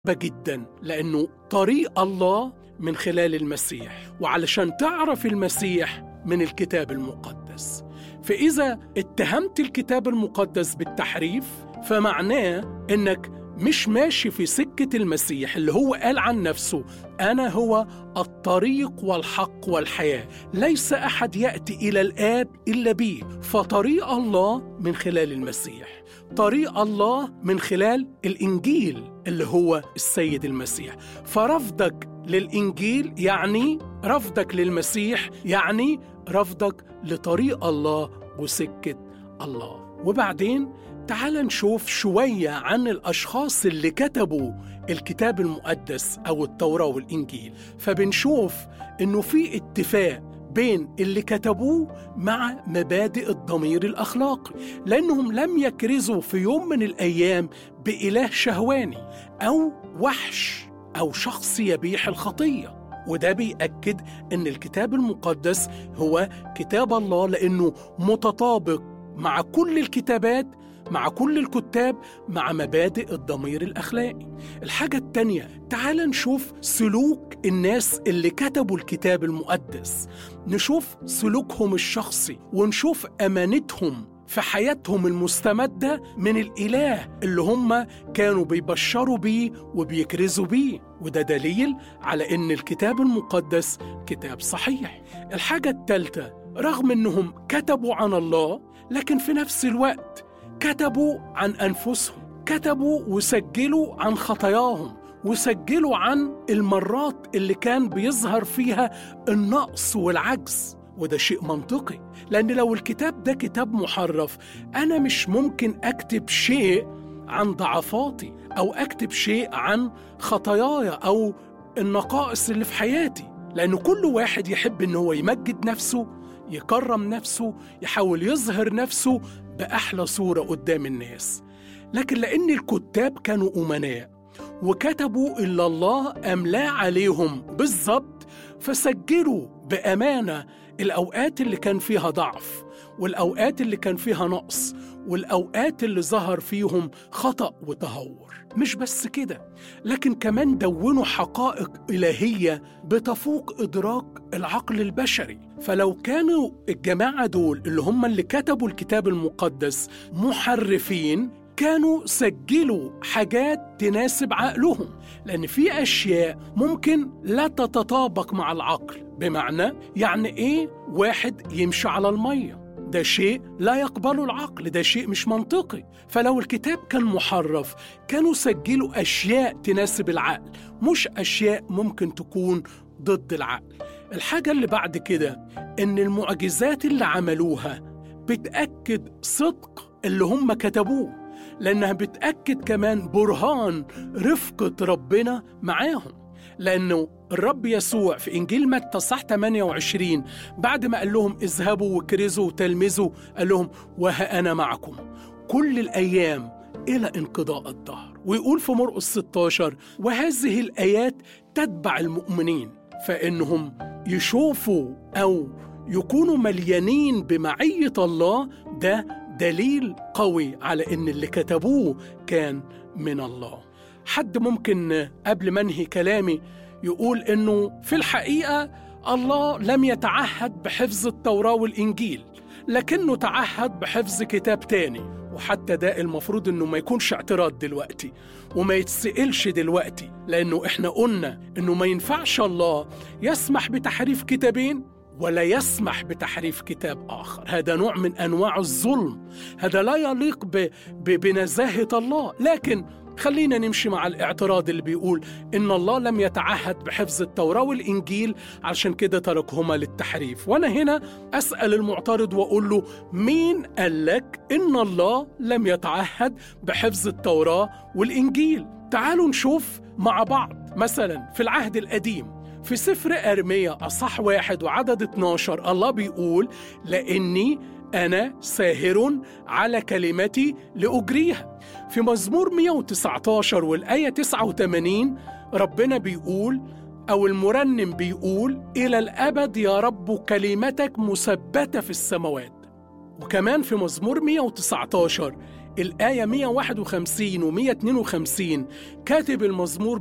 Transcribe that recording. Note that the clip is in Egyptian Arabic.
جدا لأنه طريق الله من خلال المسيح وعلشان تعرف المسيح من الكتاب المقدس فإذا اتهمت الكتاب المقدس بالتحريف فمعناه إنك مش ماشي في سكة المسيح اللي هو قال عن نفسه أنا هو الطريق والحق والحياة ليس أحد يأتي إلى الآب إلا بي فطريق الله من خلال المسيح طريق الله من خلال الإنجيل اللي هو السيد المسيح فرفضك للإنجيل يعني رفضك للمسيح يعني رفضك لطريق الله وسكة الله وبعدين تعال نشوف شوية عن الأشخاص اللي كتبوا الكتاب المقدس أو التوراة والإنجيل فبنشوف إنه في اتفاق بين اللي كتبوه مع مبادئ الضمير الأخلاقي لأنهم لم يكرزوا في يوم من الأيام بإله شهواني أو وحش أو شخص يبيح الخطية وده بيأكد إن الكتاب المقدس هو كتاب الله لأنه متطابق مع كل الكتابات مع كل الكتاب مع مبادئ الضمير الأخلاقي الحاجة التانية تعال نشوف سلوك الناس اللي كتبوا الكتاب المقدس نشوف سلوكهم الشخصي ونشوف أمانتهم في حياتهم المستمدة من الإله اللي هم كانوا بيبشروا بيه وبيكرزوا بيه وده دليل على إن الكتاب المقدس كتاب صحيح الحاجة التالتة رغم إنهم كتبوا عن الله لكن في نفس الوقت كتبوا عن أنفسهم كتبوا وسجلوا عن خطاياهم وسجلوا عن المرات اللي كان بيظهر فيها النقص والعجز وده شيء منطقي لأن لو الكتاب ده كتاب محرف أنا مش ممكن أكتب شيء عن ضعفاتي أو أكتب شيء عن خطاياي أو النقائص اللي في حياتي لأن كل واحد يحب إن هو يمجد نفسه يكرم نفسه يحاول يظهر نفسه بأحلى صورة قدام الناس لكن لأن الكتاب كانوا أمناء وكتبوا إلا الله أملاه عليهم بالظبط فسجلوا بأمانة الأوقات اللي كان فيها ضعف والأوقات اللي كان فيها نقص والأوقات اللي ظهر فيهم خطأ وتهور مش بس كده لكن كمان دونوا حقائق إلهية بتفوق إدراك العقل البشري فلو كانوا الجماعة دول اللي هم اللي كتبوا الكتاب المقدس محرفين كانوا سجلوا حاجات تناسب عقلهم لأن في أشياء ممكن لا تتطابق مع العقل بمعنى يعني إيه واحد يمشي على المية ده شيء لا يقبله العقل ده شيء مش منطقي فلو الكتاب كان محرف كانوا سجلوا أشياء تناسب العقل مش أشياء ممكن تكون ضد العقل الحاجة اللي بعد كده إن المعجزات اللي عملوها بتأكد صدق اللي هم كتبوه لأنها بتأكد كمان برهان رفقة ربنا معاهم لأنه الرب يسوع في إنجيل متى صح 28 بعد ما قال لهم اذهبوا وكرزوا وتلمذوا قال لهم وها أنا معكم كل الأيام إلى انقضاء الدهر ويقول في مرقس 16 وهذه الآيات تتبع المؤمنين فإنهم يشوفوا أو يكونوا مليانين بمعية الله ده دليل قوي على إن اللي كتبوه كان من الله حد ممكن قبل ما انهي كلامي يقول انه في الحقيقه الله لم يتعهد بحفظ التوراه والانجيل لكنه تعهد بحفظ كتاب تاني وحتى ده المفروض انه ما يكونش اعتراض دلوقتي وما يتسألش دلوقتي لانه احنا قلنا انه ما ينفعش الله يسمح بتحريف كتابين ولا يسمح بتحريف كتاب آخر هذا نوع من أنواع الظلم هذا لا يليق ب... ب... بنزاهة الله لكن خلينا نمشي مع الاعتراض اللي بيقول إن الله لم يتعهد بحفظ التوراة والإنجيل عشان كده تركهما للتحريف وأنا هنا أسأل المعترض وأقول له مين قال لك إن الله لم يتعهد بحفظ التوراة والإنجيل تعالوا نشوف مع بعض مثلا في العهد القديم في سفر أرميا أصح واحد وعدد 12 الله بيقول لأني أنا ساهر على كلمتي لأجريها في مزمور 119 والآية 89 ربنا بيقول أو المرنم بيقول إلى الأبد يا رب كلمتك مثبتة في السماوات وكمان في مزمور 119 الآية 151 و 152 كاتب المزمور